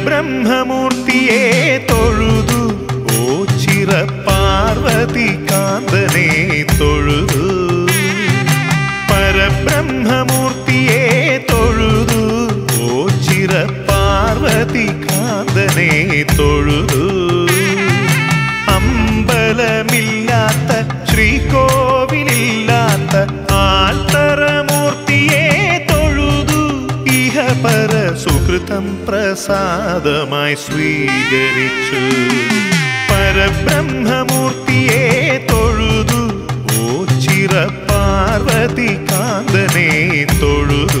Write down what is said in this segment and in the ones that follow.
പരബ്രഹ്മമൂർത്തിയെ തൊഴുതു ഓ ചിറ പാർവതി കാന്തനെ തൊഴുതു പരബ്രഹ്മമൂർത്തിയെ തൊഴുതു ഓ ചിറ പാർവതി കാന്തനെ തൊഴുതു അമ്പലമില്ലാത്ത ശ്രീകോവിലില്ലാത്ത ആൽത്തറമൂർത്തിയെ തൊഴുതു ഇഹപര സുഹൃതം പ്രസാദമായി സ്വീകരിച്ചു പരബ്രഹ്മമൂർത്തിയെ തൊഴുതു ഓ ചിറ പാർവതി കാന്തനെ തൊഴുതു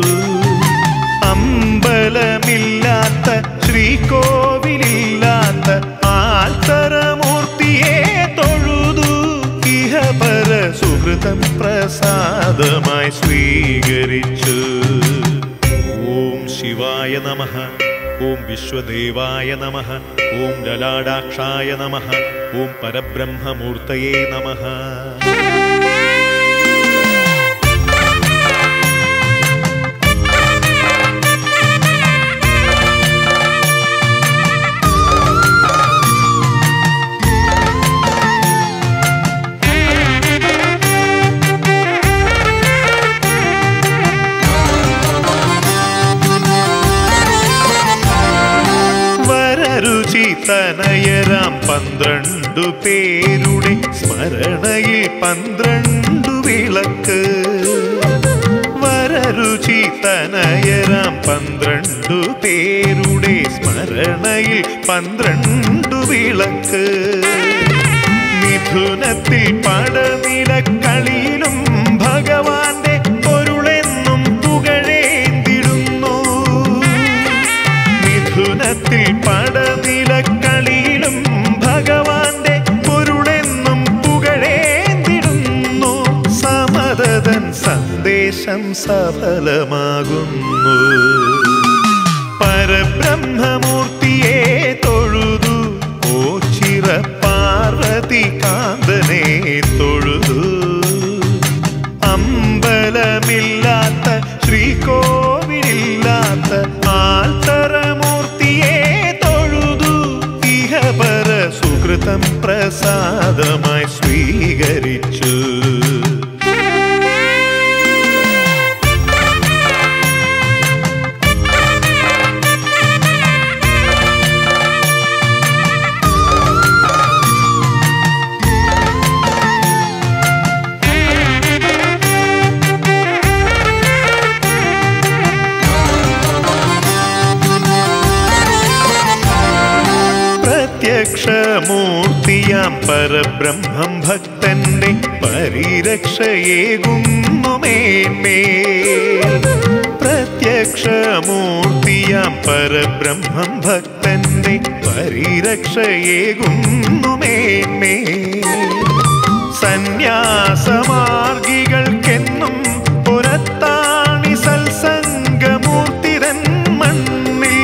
അമ്പലമില്ലാത്ത ശ്രീകോവിലില്ലാത്ത ആൽത്തറമൂർത്തിയെ തൊഴുതു ഇഹപര സുഹൃതം പ്രസാദമായി സ്വീകരിച്ചു ഓം ശിവായ നമ ഓം വിശ്വദേവായ നമ ഓം ലലാടാക്ഷായ നമ ഓം പരബ്രഹ്മമൂർത്തയേ നമ വരരുചി തനയരാം പന്ത്രണ്ടു പേരുടെ സ്മരണയിൽ പന്ത്രണ്ടു വിളക്ക് വരരുചി തനയരാം പന്ത്രണ്ടു പേരുടെ സ്മരണയിൽ പന്ത്രണ്ടു വിളക്ക് മിഥുനത്തിൽ പടനിലക്കളിയിലും ഭഗവാന്റെ പൊരുളെന്നും പുകഴേന്തിടുന്നു മിഥുനത്തിൽ പടനിലക്കളിയിലും ഭഗവാന്റെ പൊരുളെന്നും പുകഴേന്തിടുന്നു സമതതൻ സന്ദേശം സഫലമാകുന്നു പരബ്രഹ്മമൂർത്തിയെ തൊഴുതു ഓ ചിറ പാർവതി കാന്തനെ തൊഴുതു അമ്പലമില്ലാത്ത ശ്രീകോവിലില്ലാത്ത ആൽത്തറമൂർത്തിയെ തൊഴുതു ഇഹപര സുഹൃതം പ്രസാദമായി സ്വീകരിച്ചു പ്രത്യക്ഷമൂർത്തിയാം പരബ്രഹ്മം ഭക്തന്റെ പരിരക്ഷയേകുന്നു മേന്മേ പ്രത്യക്ഷമൂർത്തിയാം പരബ്രഹ്മം ഭക്തന്റെ പരിരക്ഷയേകുന്നു മേന്മേ സന്യാസമാർഗികൾക്കെന്നും പുറത്താണി സത്സംഗമൂർത്തിരൻ മണ്ണിൽ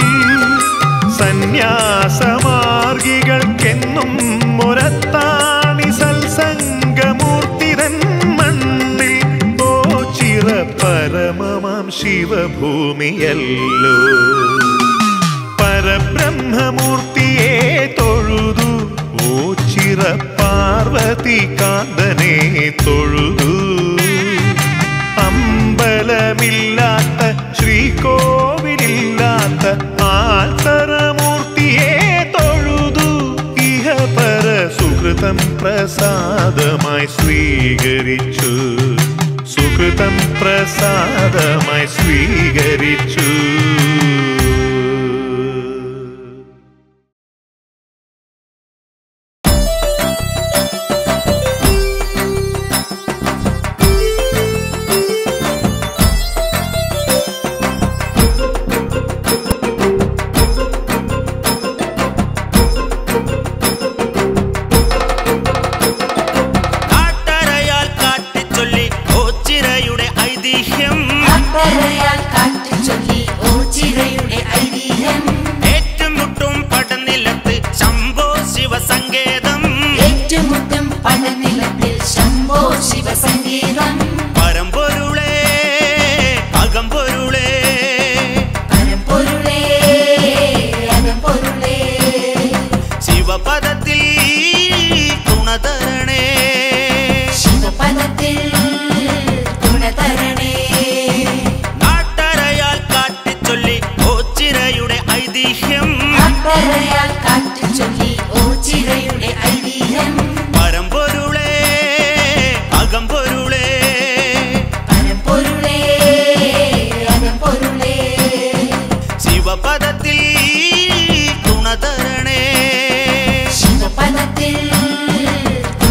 സന്യാസമാർഗികൾക്കെന്നും മുരത്താണി സത്സംഗമൂർത്തിരൻ മണ്ണിൽ ഓ ചിറ പരമമാം ശിവഭൂമിയല്ലോ പരബ്രഹ്മമൂർത്തിയെ തൊഴുതു ഓ ചിറ പാർവതി കാന്തനെ തൊഴുതു അമ്പലമില്ലാത്ത ശ്രീകോവിലില്ലാത്ത ആൽത്തറമൂർത്തിയെ തൊഴുതു ഇഹപര സുഹൃതം പ്രസാദമായി സ്വീകരിച്ചു സുഹൃതം പ്രസാദമായി സ്വീകരിച്ചു നാട്ടരയാൽ കാട്ടിച്ചൊല്ലി ഓച്ചിറയുടെ ഐതിഹ്യം അക്കരയാൽ കാറ്റു ചൊല്ലി ഓച്ചിറയുടെ തുണതരണേ ശിവപദത്തിൽ തുണതരണേ നാട്ടരയാൽ കാട്ടിച്ചൊല്ലി ഓച്ചിറയുടെ ഐതിഹ്യം അക്കരയാൽ കാറ്റു ചൊല്ലി ഓച്ചിറയുടെ ഐതിഹ്യം പരമ്പൊരുളേ അകമ്പൊരുളേ പരമ്പൊരുളേ അകമ്പൊരുളേ ശിവപദത്തിൽ തുണതരണേ ശിവപദത്തിൽ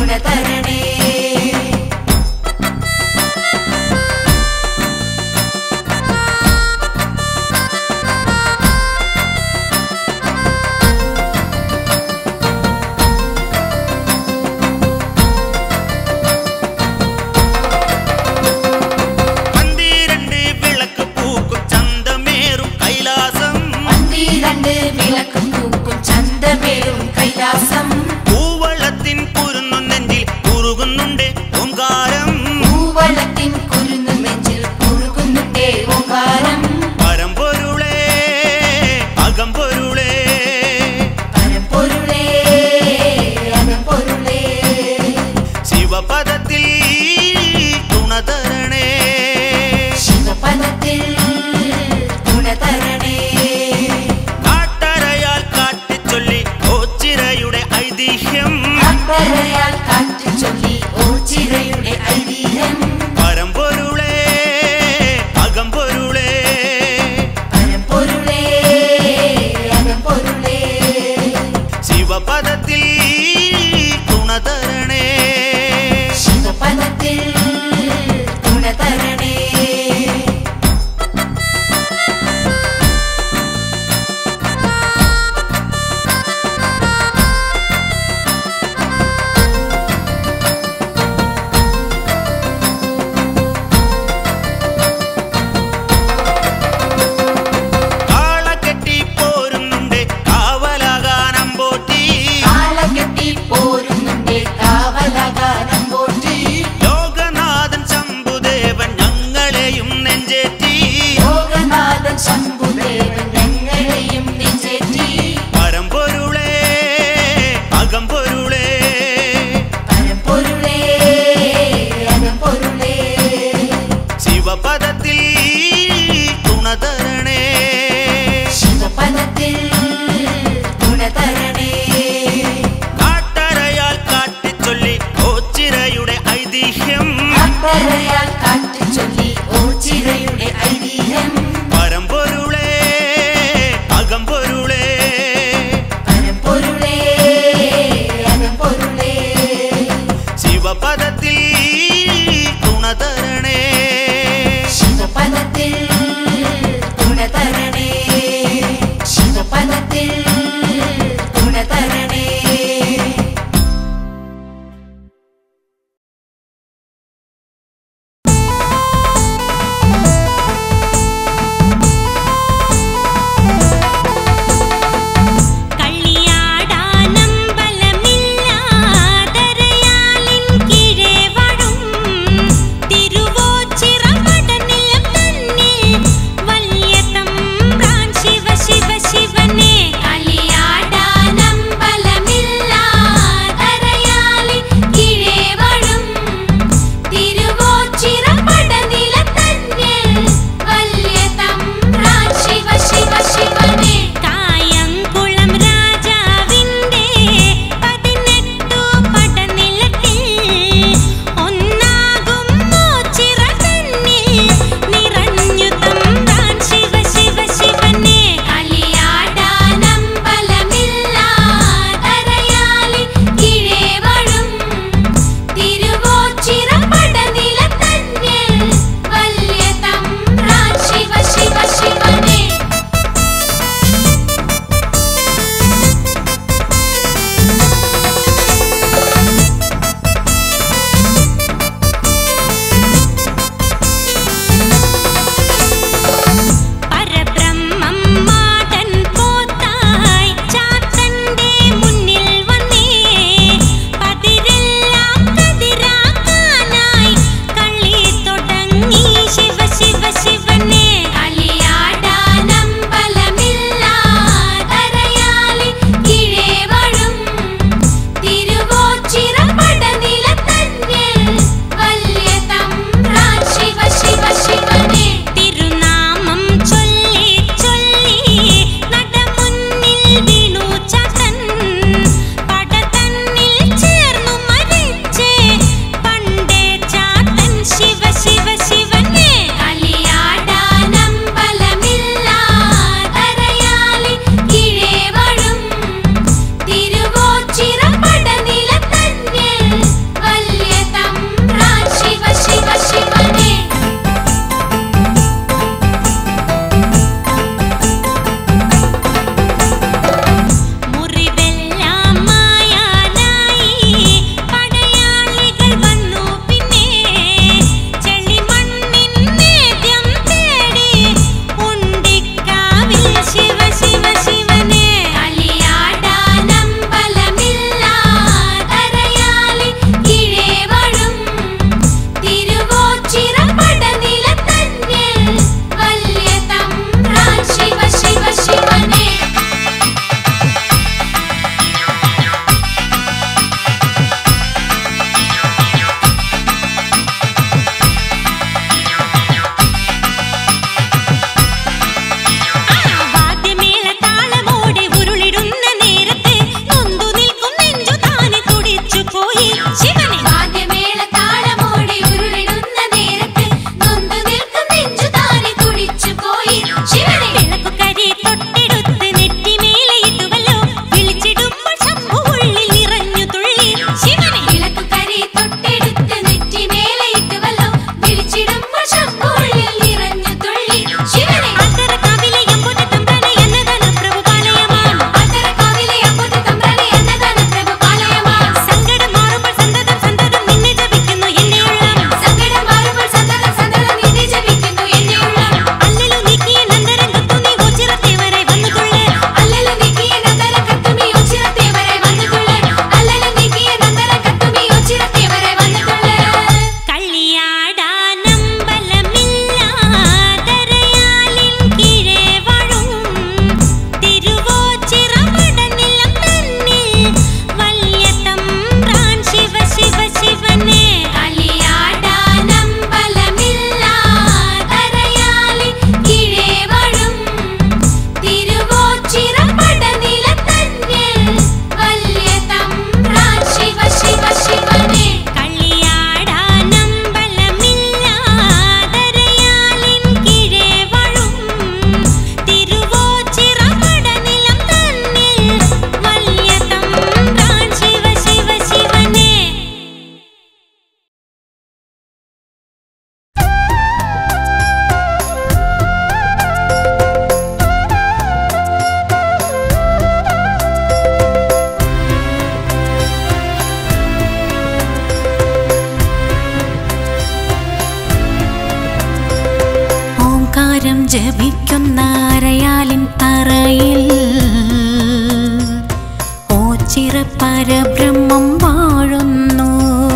ശിവനെ വാദ്യമേള താളമോടെ ഉരുളിടുന്ന നേരത്ത് നൊന്തു നിൽക്കും നെഞ്ചു താനെ തുടിച്ചു പോയി ശിവനെ വിളക്കുകരി തൊട്ടെടുത്ത് നെറ്റിമേലയിട്ടുവല്ലോ വിളിച്ചിടുമ്പോൾ ശംഭു ഉള്ളിൽ നിറഞ്ഞു തുള്ളി ശിവനെ വിളക്കുകരി തൊട്ടെടുത്ത് നെറ്റിമേലയിട്ടുവല്ലോ വിളിച്ചിടുമ്പോൾ ശംഭുള്ളിൽ നിറഞ്ഞു തുള്ളി ശിവനെ അന്തര കവിലെ യമ്പുന തമ്പ്രനെ എന്നതന പ്രഭു പാലയമാം അതര കവിലെ അമ്പത് തമ്പ്രനെ എന്നതാണ് പ്രഭു പാലയമാം സങ്കടം മാറുമ്പോൾ സന്തതം സന്തതം നിന്നെ ജപിക്കുന്നു എന്റെ ഉള്ളം സങ്കടം മാറുമ്പോൾ സന്തതം സന്തതം നിന്നെ ജപിക്കുന്നു എന്റെ ഉള്ളം അല്ലലു നീക്കിയ നന്ദരംഗത്തു നീ ഗോചിരത്തെ വരെ വന്നുകൊള്ളേ അല്ലല നീക്കിയ നന്ദന കത്തുമി ഉച്ചിരത്തെ വരെ വന്നിട്ടുള്ള അല്ലല നീക്കിയ നന്ദന കത്തുമി ഉച്ചിരത്തെ വരെ വന്നിട്ടുള്ള കളിയാടാനമ്പലമില്ലാതരയാലിൻ കീഴേ വാഴും തിരുവോച്ചിറമടനിലം തന്നിൽ വല്യ തമ്പ്രാൻ ശിവ ശിവ ശിവനെ കളിയാടാനമ്പലമില്ലാതരയാലിൻ കീഴേ വാഴും തിരുവോച്ചിറപ്പടനിലത്തന്നിൽ വല്യ തമ്പ്രാൻ ശിവ ശിവ ശിവനെ കളിയാടാനമ്പലമില്ലാതരയാലിൻ കീഴേ വാഴും തിരുവോച്ചിറമടനിലം തന്നിൽ വല്യ തമ്പ്രാൻ ശിവ ശിവ ശിവനെ ഓംകാരം ജപിക്കുന്ന അരയാലിൻ തറയിൽ ഓച്ചിറ പരബ്രഹ്മം വാഴുന്നു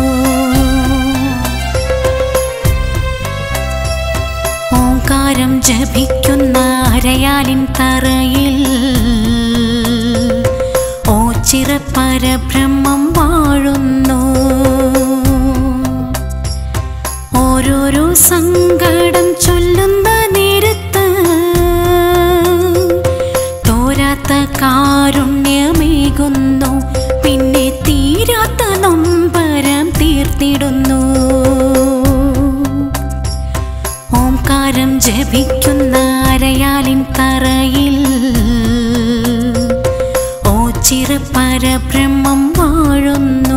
ഓംകാരം ജപിക്കുന്ന അരയാലിൻ തറയിൽ ഓച്ചിറ പരബ്രഹ്മം വാഴുന്നു ഓരോരോ സങ്കടം ചൊല്ലുന്ന നേരത്ത് തോരാത്ത കാരുണ്യമേകുന്നു പിന്നെ തീരാത്ത നൊമ്പരം തീർത്തിടുന്നു ഓംകാരം ജപിക്കുന്ന അരയാലിൻ തറയിൽ ഓച്ചിറ പരബ്രഹ്മം വാഴുന്നു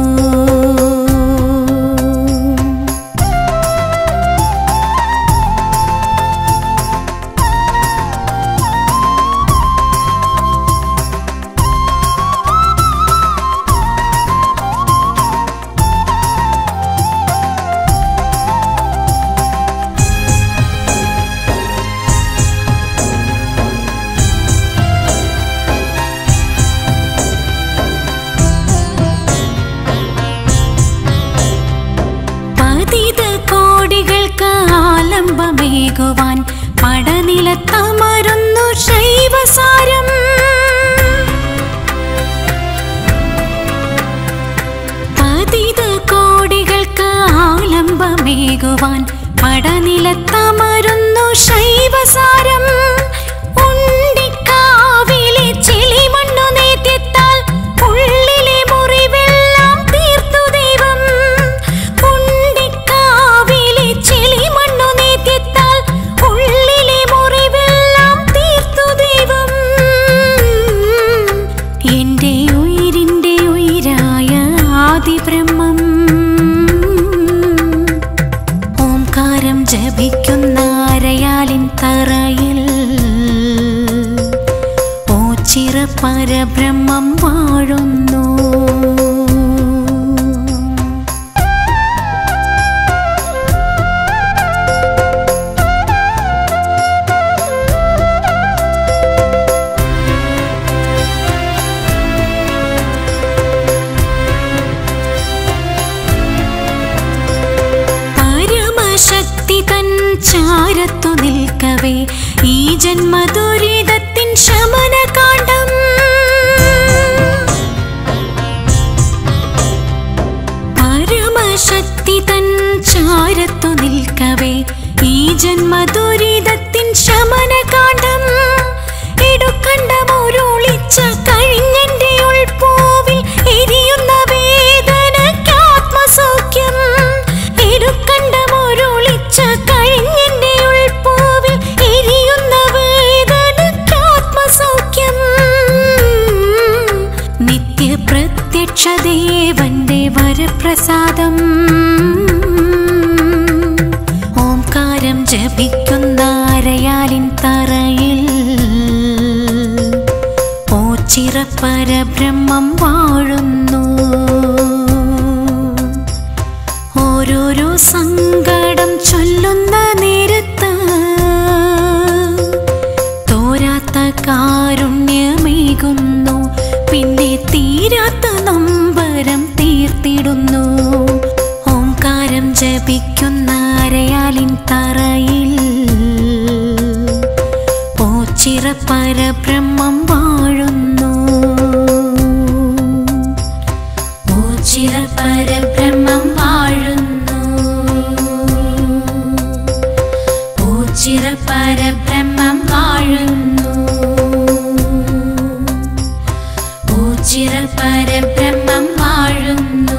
പതിത കോടികൾക്ക് ആലംബമേകുവാൻ പടനിലത്തമരുന്നു ശൈവസാരം പതിത കോടികൾക്ക് ആലംബമേകുവാൻ പടനിലത്തമരുന്നു ശൈവസാരം ഉണ്ടിക്കാവിലെ ചെളിമണ്ണു നേത്യത്താൽ ഉള്ളിലെ മുറിവെല്ലാം തീർത്തു ദൈവം ഉണ്ടിക്കാവിലെ ചെളിമണ്ണു നേത്യത്താൽ ഉള്ളിലെ മുറിവെല്ലാം തീർത്തു ദൈവം എന്റെ ഉയിരിന്റെ ഉയിരായ ആദിബ്രഹ്മം ഓംകാരം ജപിക്കുന്ന അരയാലിൻ തറയിൽ ഓച്ചിറ പരബ്രഹ്മം വാഴുന്നു പരമശക്തി തൻ ചാരത്തു നിൽക്കവേ ഈ ജന്മദുരിതത്തിൻ ശമനകാണ്ഡം പരമശക്തി തൻ ചാരത്തു നിൽക്കവേ ഈ ജന്മദുരിതത്തിൻ ശമനകാണ്ഡം ഇടുക്കണ്ടമൊരുളിച്ച കഴിഞ്ഞെന്റെ ഉൾപ്പൂവിൽ എരിയുന്ന വേദനയ്ക്കാത്മ പ്രസാദം ഓംകാരം ജപിക്കുന്ന അരയാലിൻ തറയിൽ ഓച്ചിറ പരബ്രഹ്മം വാഴുന്നു ഓരോരോ സങ്കടം ചൊല്ലുന്ന നേരത്ത് തോരാത്ത കാരുണ്യമേകുന്നു പിന്നെ തീരാത്ത നമ്പരം തീർത്തിടുന്നു ഓംകാരം ജപിക്കുന്ന അരയാലിൻ തറയിൽ ഓച്ചിറ പരബ്രഹ്മം വാഴുന്നു ഓച്ചിറ പരബ്രഹ്മം വാഴുന്നു ഓച്ചിറ പരബ്രഹ്മം വാഴുന്നു ഓച്ചിറ പരബ്രഹ്മം വാഴുന്നു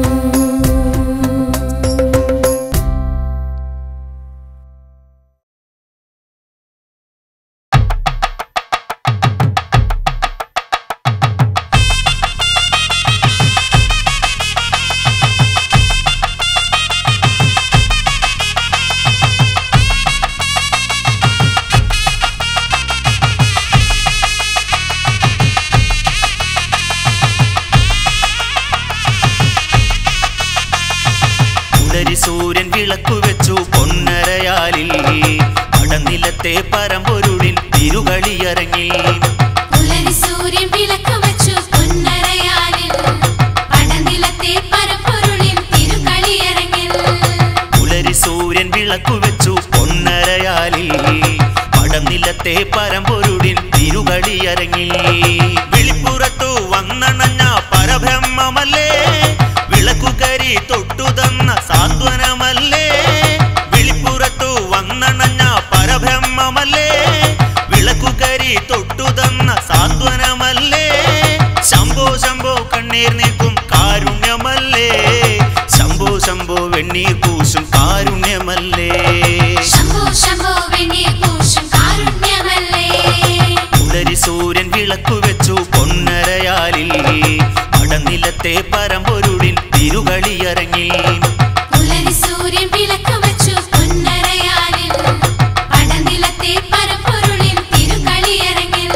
പുലരി സൂര്യൻ വിളക്കു വെച്ചു പൊന്നരയാലിൽ അടനിലത്തെ പരമ്പൊരുളിൻ തിരുകളിയറങ്ങി പുലരി സൂര്യൻ വിളക്ക് വച്ചു പൊന്നരയാലിൽ പടനിലത്തെ പരപ്പൊരുളിൻ തിരുകളിയരങ്ങിൽ പുലരി സൂര്യൻ വിളക്കു വെച്ചു പൊന്നരയാലിൽ അടനിലത്തെ പരമ്പൊരുളിൻ തിരുകളിയറങ്ങി വിളിപ്പുറത്തു വന്നണഞ്ഞ പരബ്രഹ്മമല്ലേ വിളക്കുകരി തൊട്ടു തന്ന സാന്ത്വനമല്ലേ വിളിപ്പുറത്തു വന്നണഞ്ഞ പരബ്രഹ്മമല്ലേ വിളക്കുകരി തൊട്ടു തന്ന സാന്ത്വനമല്ലേ ശംഭോ ശംഭോ കണ്ണീർ നീക്കും കാരുണ്യമല്ലേ ശംഭോ ശംഭോ വെണ്ണീർ പൂശും കാരുണ്യമല്ലേ ശംഭോ ശംഭോ വെണ്ണീർ പൂശും കാരുണ്യമല്ലേ പുലരി സൂര്യൻ വിളക്കു വെച്ചു പൊന്നരയാലിൽ അടനിലത്തെ പരമ്പൊരുളിൻ തിരുകളിയറങ്ങി പുലരി സൂര്യൻ വിളക്ക് വച്ചു പൊന്നരയാലിൽ പടനിലത്തെ പരപ്പൊരുളിൻ തിരുകളിയരങ്ങിൽ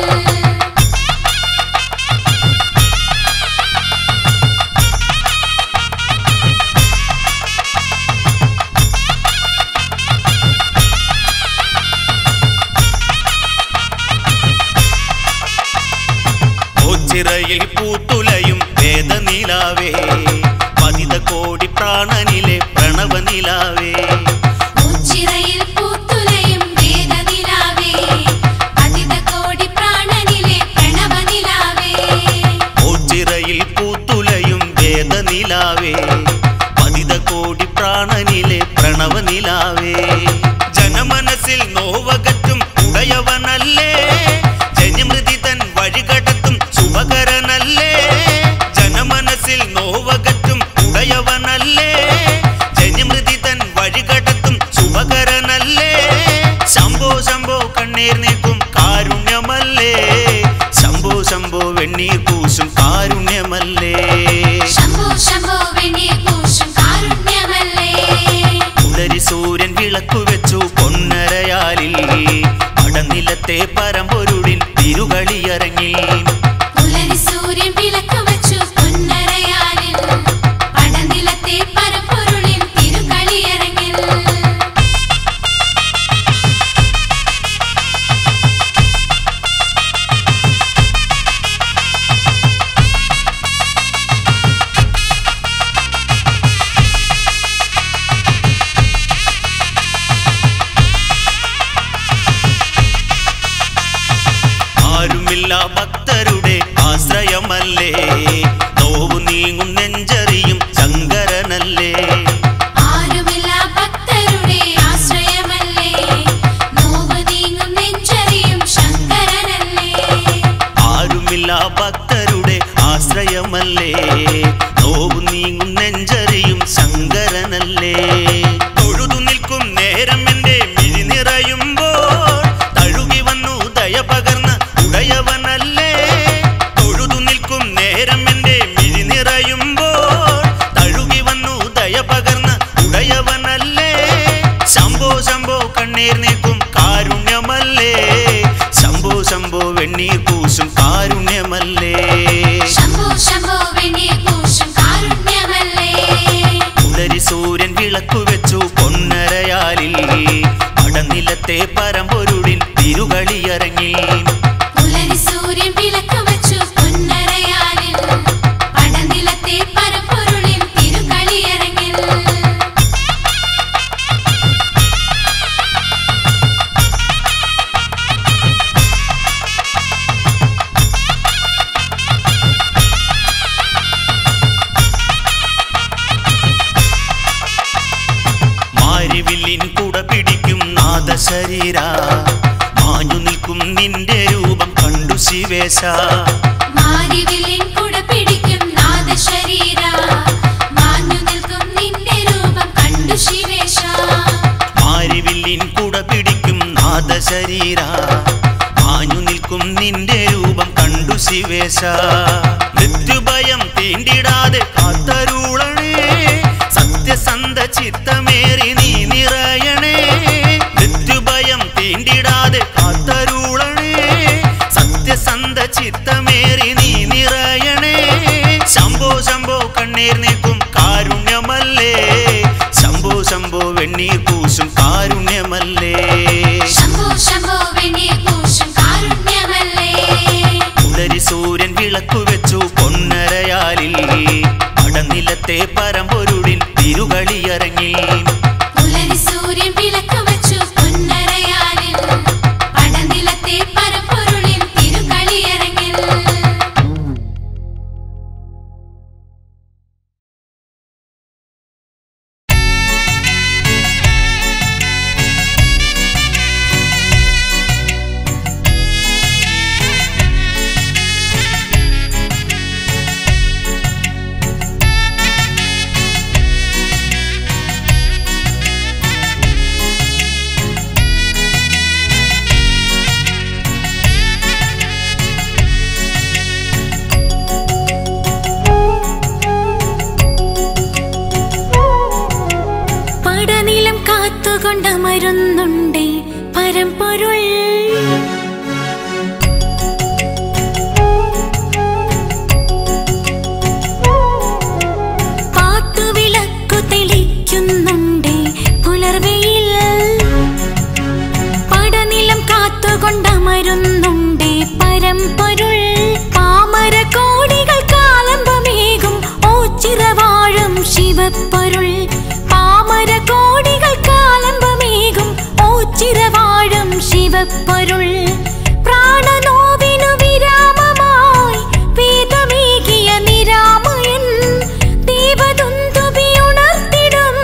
ഓച്ചിറയിൽ പൂത്തുലയും വേദനിലാവേ പതിത കോടി പ്രാണനിലെ പ്രണവനിലാവേ ഉച്ചിറയിൽ പൂത്തുലയും വേദനിലാവേ അതിത കോടി പ്രാണനിലെ പ്രണവനിലാവേ ഓച്ചിറയിൽ പൂത്തുലയും വേദനിലാവേ പതിത കോടി പ്രാണനിലെ പ്രണവനിലാവേ ജനമനസ്സിൽ നോവകറ്റും ഉടയവനല്ലേ ജനിമൃതി തൻ വഴികടത്തും ശുഭകരനല്ലേ ജനമനസ്സിൽ നോവകറ്റും ഉടയവനല്ലേ ജനിമൃതി തൻ വഴികടത്തും ശുഭകരനല്ലേ ശംഭോ ശംഭോ കണ്ണീർ നീക്കും കാരുണ്യമല്ലേ ശംഭോ ശംഭോ വെണ്ണീർ പൂശും കാരുണ്യമല്ലേ ശംഭോ ശംഭോ വെണ്ണീർ പൂശും കാരുണ്യമല്ലേ പുലരി സൂര്യൻ വിളക്കു വെച്ചു പൊന്നരയാലിൽ അടനിലത്തെ പരമ്പൊരുളിൻ തിരുകളിയറങ്ങി പുലരി സൂര്യൻ വിളക്ക് വച്ചു പൊന്നരയാലിൽ പടനിലത്തെ പരപ്പൊരുളിൻ തിരുകളിയരങ്ങിൽ ആരുമില്ല ഭക്തരുടെ ആശ്രയമല്ലേ നോവു നീങ്ങും നെഞ്ചറിയും ശങ്കരനല്ലേ ആരുമില്ല ഭക്തരുടെ ആശ്രയമല്ലേ നോവ് നീങ്ങും നെഞ്ചറിയും ശങ്കരനല്ലേ ആരുമില്ല ഭക്തരുടെ ആശ്രയമല്ലേ നോവു നീങ്ങും നെഞ്ചറിയും ശങ്കരനല്ലേ തൊഴുതു നിൽക്കും നേരം എന്റെ മിഴി നിറയുമ്പോൾ തഴുകി വന്നു ദയ പകർന്ന് ഉടയവനല്ലേ തൊഴുതു നിൽക്കും നേരം വെണ്ണീർ പൂശും കാരുണ്യമല്ലേ ശംഭോ ശംഭോ വെണ്ണീർ പൂശും കാരുണ്യമല്ലേ പുലരി സൂര്യൻ വിളക്കു വെച്ചു പൊന്നരയാലിൽ അടനിലത്തെ പരമ്പൊരുളിൻ തിരുകളിയറങ്ങി പുലരി സൂര്യൻ വിളക്ക് വെച്ചു പൊന്നരയാലിൽ പടനിലത്തെ പരപ്പൊരുളിൻ തിരുകളിയരങ്ങിൽ മാരിവില്ലിൻ കുട പിടിക്കും നാദശരീര മാഞ്ഞു നിൽക്കും നിന്റെ രൂപം കണ്ടു ശിവേശ മാരിവില്ലിൻ കുട പിടിക്കും നാദശരീര മാഞ്ഞു നിൽക്കും നിന്റെ രൂപം കണ്ടു ശിവേശ മാരിവില്ലിൻ കുട പിടിക്കും നാദശരീര മാഞ്ഞു നിൽക്കും നിന്റെ രൂപം കണ്ടു ശിവേശ മൃത്യുഭയം തീണ്ടിടാതെ കാത്തരുളണേ സത്യസന്ധ ചിത്തമേറി നീ നിറയണേ മൃത്യുഭയം തീണ്ടിടാതെ കാത്തരുളണേ സത്യസന്ധ ചിത്തമേറി നീ നിറയണേ ശംഭോ ശംഭോ കണ്ണീർ നീക്കും കാരുണ്യമല്ലേ ശംഭോ ശംഭോ വെണ്ണീർ പൂശും കാരുണ്യമല്ലേ ശംഭോ ശംഭോ വെണ്ണീർ പൂശും കാരുണ്യമല്ലേ പുലരി സൂര്യൻ വിളക്കു വെച്ചു പൊന്നരയാലിൽ അടനിലത്തെ പരമ്പൊരുളിൻ തിരുകളിയറങ്ങി പുലരി സൂര്യൻ വിളക്ക് വെച്ചു പൊന്നരയാലിൽ പടനിലത്തെ പരപ്പൊരുളിൻ തിരുകളിയരങ്ങിൽ പടനിലം കാത്തുകൊണ്ടമരുന്നുണ്ടേ പരമ്പൊരുൾ പാട്ടുവിളക്കു തെളിക്കുന്നുണ്ടേ പുലർവെയിൽ പടനിലം കാത്തുകൊണ്ടമരുന്നുണ്ടേ പരമ്പൊരുൾ പാമര കോടികൾ കാലമ്പമേകും ഓച്ചിറവാഴും ശിവപ്പൊരുൾ പാമര കോടികൾ കാലമ്പമേകും ഓച്ചിറവാഴും ശിവപ്പൊരുൾ പ്രാണനോവിനു വിരാമമായി വേദമേകിയ നിരാമയൻ ദീപതുന്തുബിയുണർത്തിടും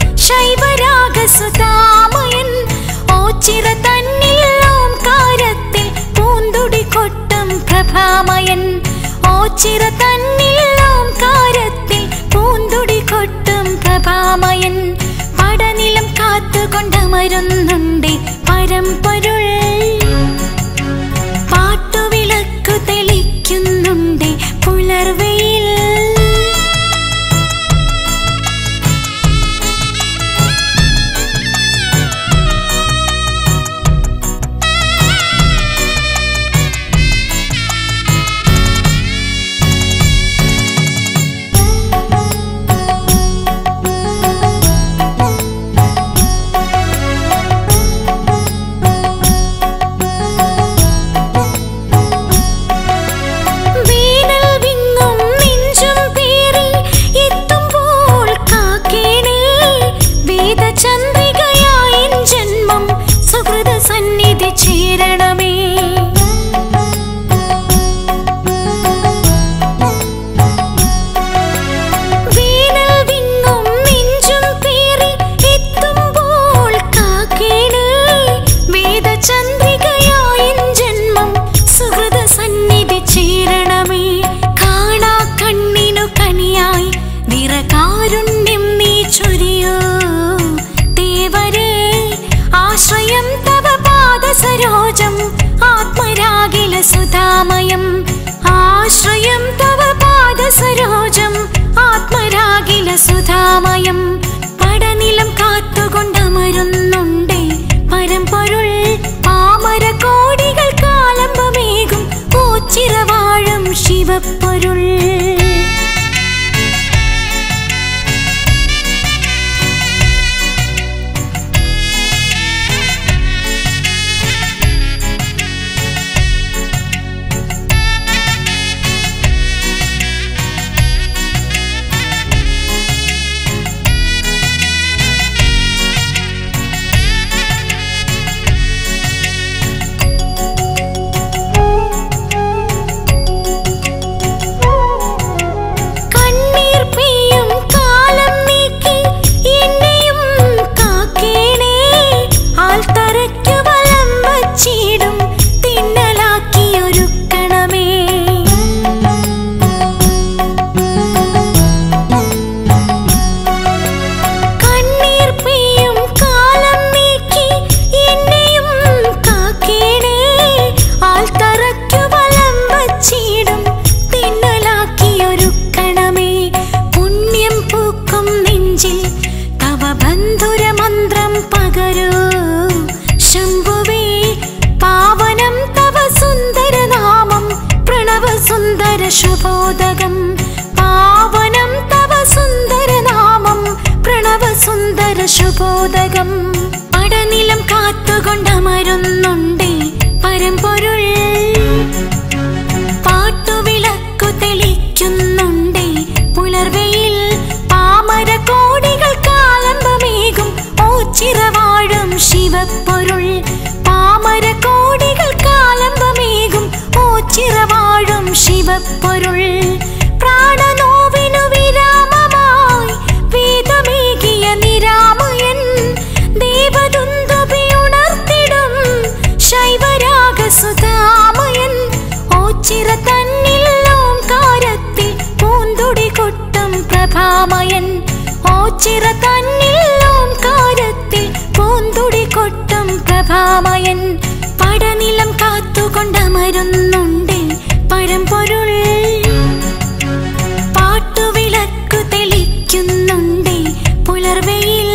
ശൈവരാഗസുതാമയൻ ഓച്ചിറ തന്നിൽ ഓംകാരത്തിൽ പൂന്തുടി കൊട്ടും പ്രഭാമയൻ ഓച്ചിറ തന്നിൽ ഓംകാരത്തിൽ പൂന്തുടി കൊട്ടും പ്രഭാമയൻ പടനിലം കാത്തുകൊണ്ടമരുന്നുണ്ടേ പരമ്പൊരുൾ പാട്ടുവിളക്കു തെളിക്കുന്നുണ്ടേ പുലർവെയിൽ വേനൽ വിങ്ങും നെഞ്ചും പേറി എത്തുമ്പോൾ കാക്കേണേ വേദചന്ദ്രികയായി ജന്മം സുഹൃത സന്നിധി ചേരണമേ വേനൽ വിങ്ങും നെഞ്ചും പേറി എത്തുമ്പോൾ കാക്കേണേ വേദചന്ദ്രികയായി ജന്മം സുഹൃത സന്നിധി ചേരണമേ കാണാ കണ്ണിനു കണിയായി നിറകാരുണ്യം നീ ചൊരിയൂ ദേവരേ ആശ്രയം തവ പാദസരോജം ആത്മരാഗില സുധാമയം ആശ്രയം തവ പാദസരോജം ആത്മരാഗില സുധാമയം പടനിലം കാത്തുകൊണ്ടമരുന്നുണ്ടേ പരമ്പൊരുൾ പാമര കോടികൾ കാലമ്പമേകും ശിവപ്പൊരുൾ കണ്ണീർ പെയ്യും കാലം നീക്കി എന്നെയും കാക്കേണേ ആൽത്തറയ്ക്കു വലം വച്ചിടും തിന്നലാക്കിയൊരുക്കണമേ കണ്ണീർ പെയ്യും കാലം നീക്കി എന്നെയും കാക്കേണേ ആൽത്തറയ്ക്കു വലം വച്ചിടും തിന്നലാക്കിയൊരുക്കണമേ പുണ്യം പൂക്കും നെഞ്ചിൽ തവ ബന്ധുര മന്ത്രം പകരൂ ശംഭുവേ പാവനം തവ സുന്ദരനാമം പ്രണവ സുന്ദര ശുഭോദകം പാവനം തവ സുന്ദരനാമം പ്രണവ സുന്ദര ശുഭോദകം പടനിലം കാത്തുകൊണ്ടമരുന്നുണ്ടേ പരമ്പൊരുൾ പാട്ടുവിളക്കു തെളിക്കുന്നുണ്ടേ പുലർവെയിൽ പാമര കോടികൾ കാലമ്പമേകും ഓച്ചിറവാഴും ശിവപ്പൊരുൾ പാമര കോടികൾ കാലമ്പമേകും ഓച്ചിറവാഴും ശിവപ്പൊരുൾ പ്രാണനോവിനു വിരാമമായി വേദമേകിയ നിരാമയൻ ദേവദുന്ദുബി ഉണർത്തിടും ശൈവരാഗസുതാമയൻ ഓച്ചിറ തന്നിൽ ഓംകാരത്തിൽ പൂന്തുടി കൊട്ടും പ്രഭാമയൻ ഓച്ചിറ തന്നിൽ ഓംകാരത്തിൽ പൂന്തുടി കൊട്ടും പ്രഭാമയൻ പടനിലം കാത്തുകൊണ്ടമരുന്നുണ്ട് പരമ്പൊരുൾ പാട്ടുവിളക്കു തെളിക്കുന്നുണ്ട് പുലർവെയിൽ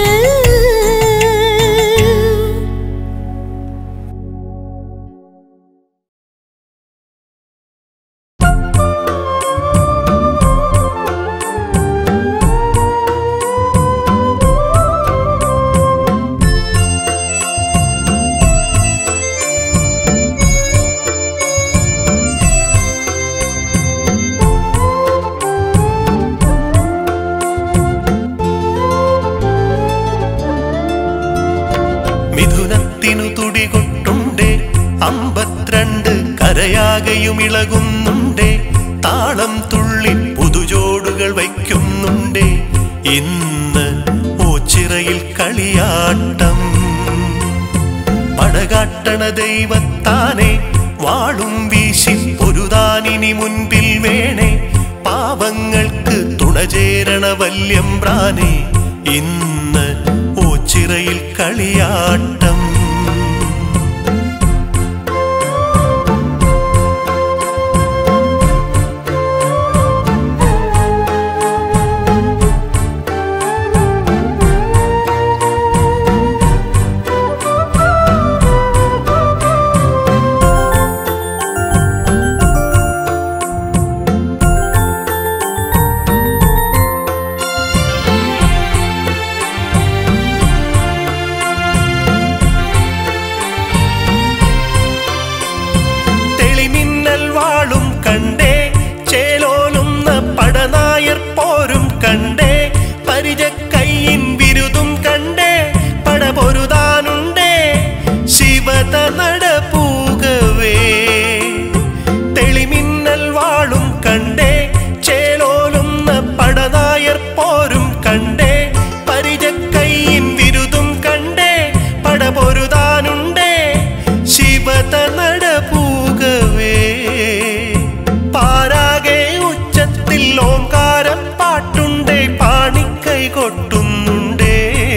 മിഥുനത്തിനു തുടികൊട്ടുണ്ടേ അമ്പത്തിരണ്ട് കരയാകയും ഇളകുന്നുണ്ടേ താളം തുള്ളി പുതുജോടുകൾ വയ്ക്കുന്നുണ്ടേ ഇന്ന് ഓച്ചിറയിൽ കളിയാട്ടം പടകാട്ടണ ദൈവത്താനെ വാളും വീശി പൊരുതാനിനി മുൻപിൽ വേണേ പാവങ്ങൾക്ക് തുണചേരണ വല്യംബ്രാനെ ഇന്ന് ഓച്ചിറയിൽ കളിയാട്ടം തെളിമിന്നൽ വാളും കണ്ടേ ചേലോലുന്ന പടനായർ പോരും കണ്ടേ പരിചക്കൈയിൻ വിരുതും കണ്ടേ പടപൊരുതാനുണ്ടേ ശിവത നടപ്പൂകവേ തെളിമിന്നൽ വാളും കണ്ടേ ചേലോലുന്ന പടനായർ പോരും കണ്ടേ പരിചക്കൈയിൻ വിരുതും കണ്ടേ പടപൊരുതാനുണ്ടേ ശിവത നടപ്പൂകവേ പാരാകെ ഉച്ചത്തിൽ ഓംകാരം പാട്ടുണ്ടേ പാണിക്കൈ കൊട്ടുന്നുണ്ടേ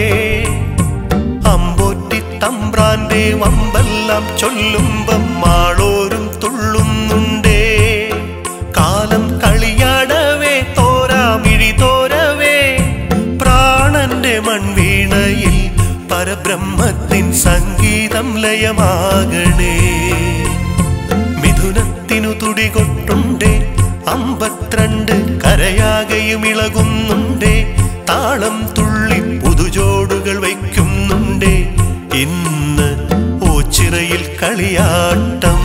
അമ്പോറ്റി തമ്പ്രാന്റെ വമ്പെല്ലാം ചൊല്ലുമ്പം മാളോരും തുള്ളുന്നുണ്ടേ കാലം കളിയാടവേ തോരാമിഴി തോരവേ പ്രാണന്റെ മൺവീണയിൽ പരബ്രഹ്മത്തിൻ സംഗീതം ലയമാകണേ മിഥുനത്തിനു തുടികൊട്ടുണ്ടേ അമ്പത്തിരണ്ട് കരയാകയും ഇളകുന്നുണ്ടേ താളം തുള്ളി പുതുജോടുകൾ വയ്ക്കുന്നുണ്ടേ ഇന്ന് ഓച്ചിറയിൽ കളിയാട്ടം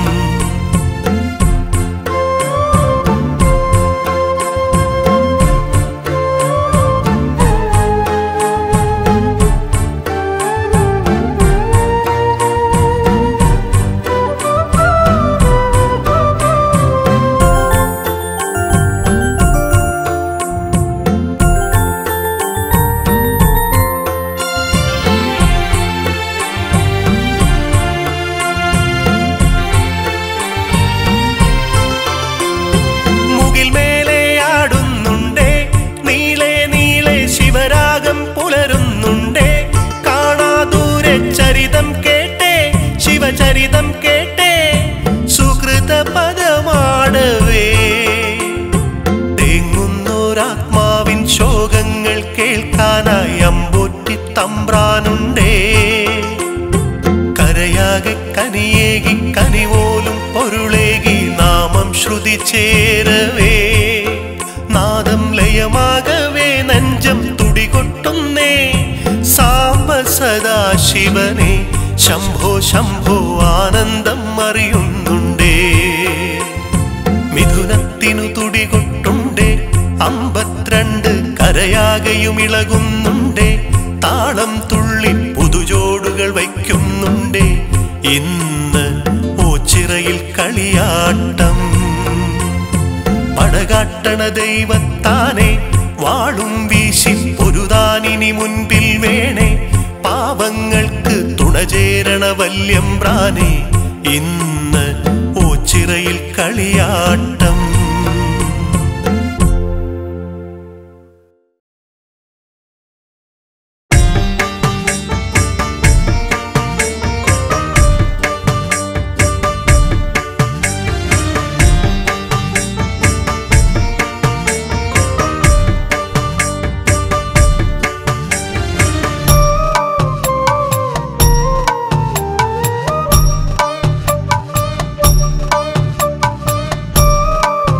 മുകിൽ മേലെ ആടുന്നുണ്ടേ നീളെ നീളെ ശിവരാഗം പുലരുന്നുണ്ടേ കാണാദൂരെ ചരിതം കേട്ടേ ശിവചരിതം കേട്ടേ സുഹൃത പദമാടവേ തേങ്ങുന്നോരാത്മാവിൻ ശോകങ്ങൾ കേൾക്കാനായി അമ്പൊറ്റി തമ്പ്രാനുണ്ടേ കരയാകെ കനിയേകി കനിപോലും പൊരുളേകി നാമം ശ്രുതി ചേരവേ നാദം ലയമാകവേ നെഞ്ചം തുടികൊട്ടുന്നേ സാംബ സദാശിവനെ ശംഭോ ശംഭോ ആനന്ദം അറിയുന്നുണ്ടേ മിഥുനത്തിനു തുടികൊട്ടുണ്ടേ അമ്പത്തിരണ്ട് കരയാകയും ഇളകുന്നുണ്ടേ താളം തുള്ളി പുതുജോടുകൾ വയ്ക്കുന്നുണ്ടേ ഇന്ന് ഓച്ചിറയിൽ കളിയാട്ടം പടകാട്ടണ ദൈവത്താനെ വാളും വീശി പൊരുതാനിനി മുൻപിൽ വേണേ പാവങ്ങൾക്ക് തുണചേരണ വല്യംബ്രാനെ ഇന്ന് ഓച്ചിറയിൽ കളിയാട്ടം ും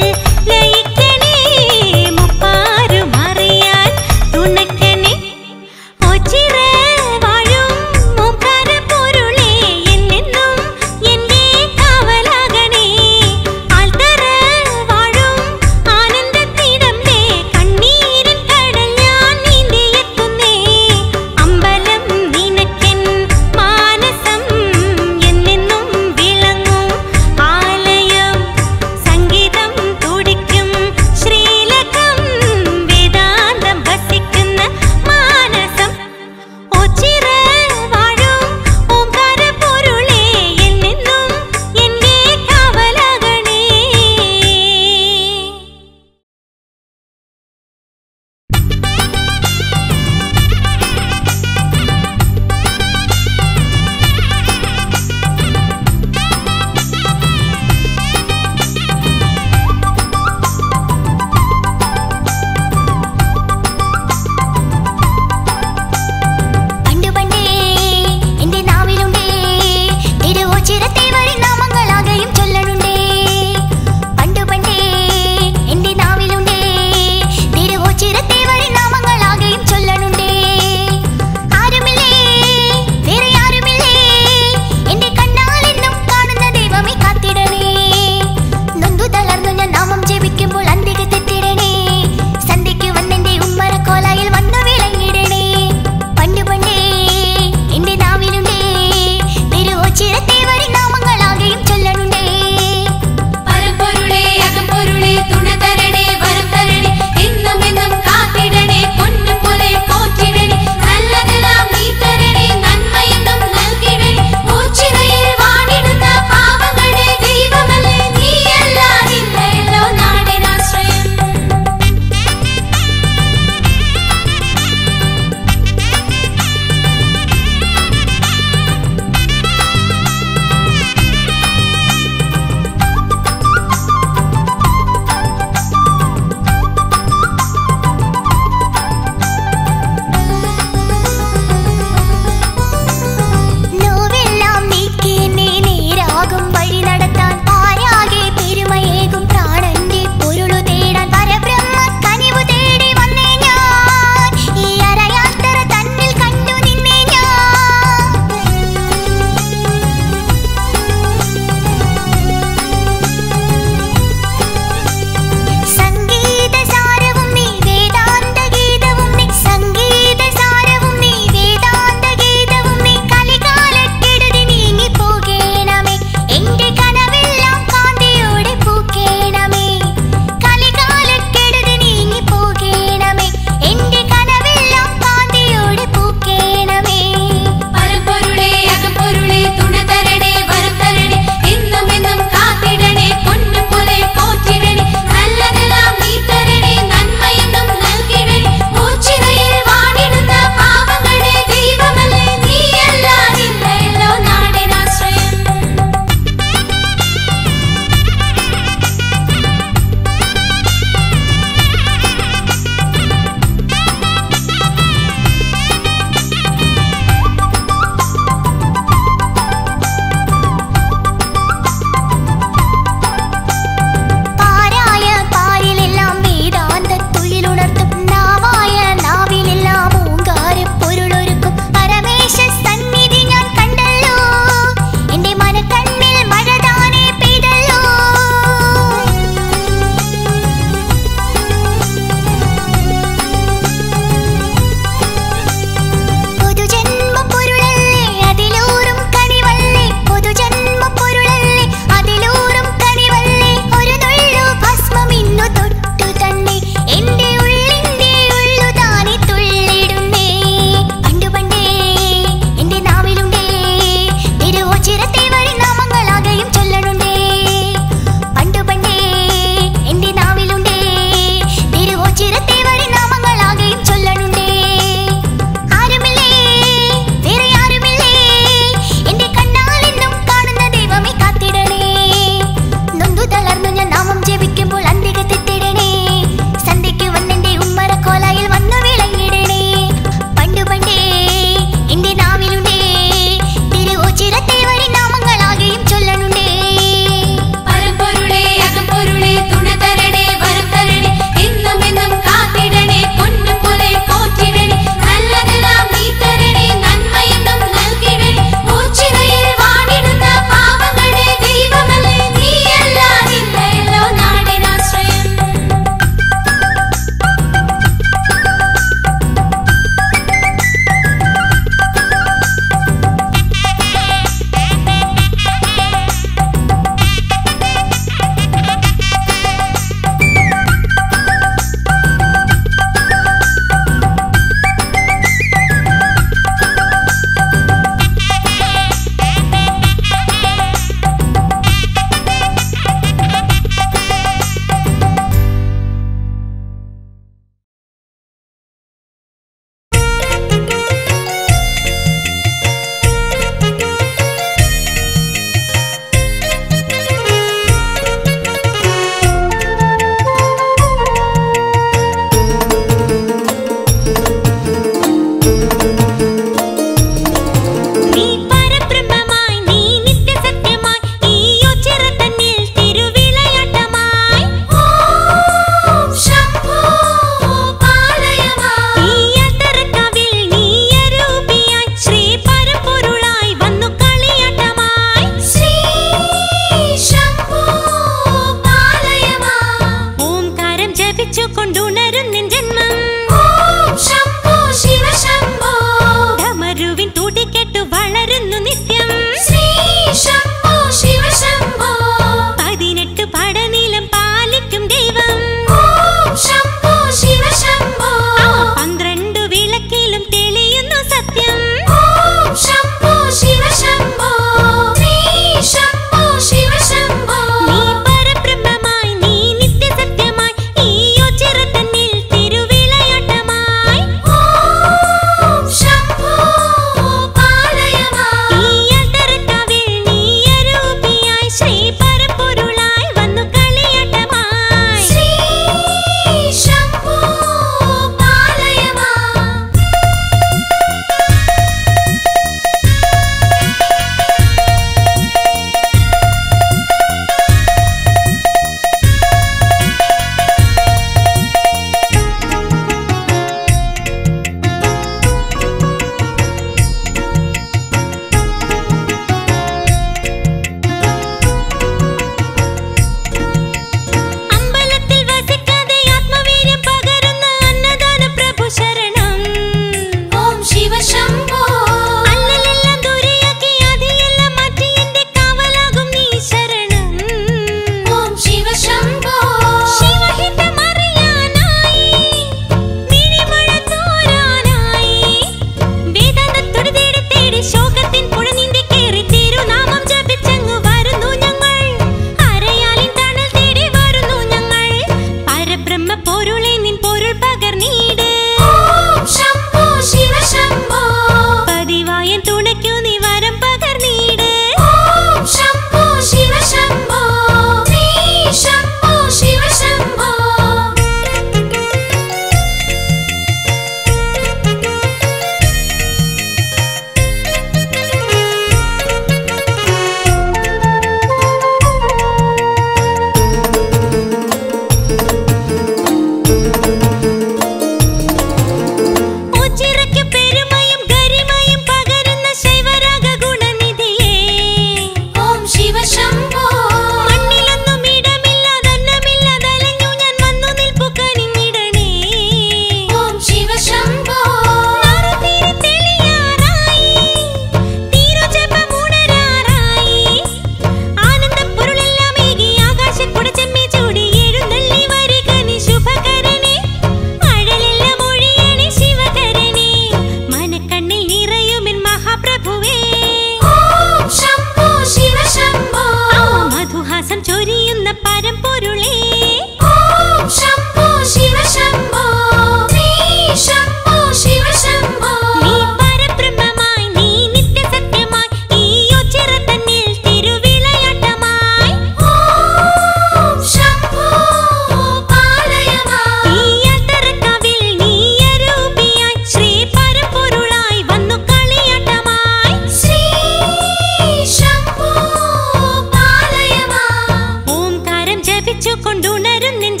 വിളിച്ചു കൊണ്ടുണരും നെഞ്ച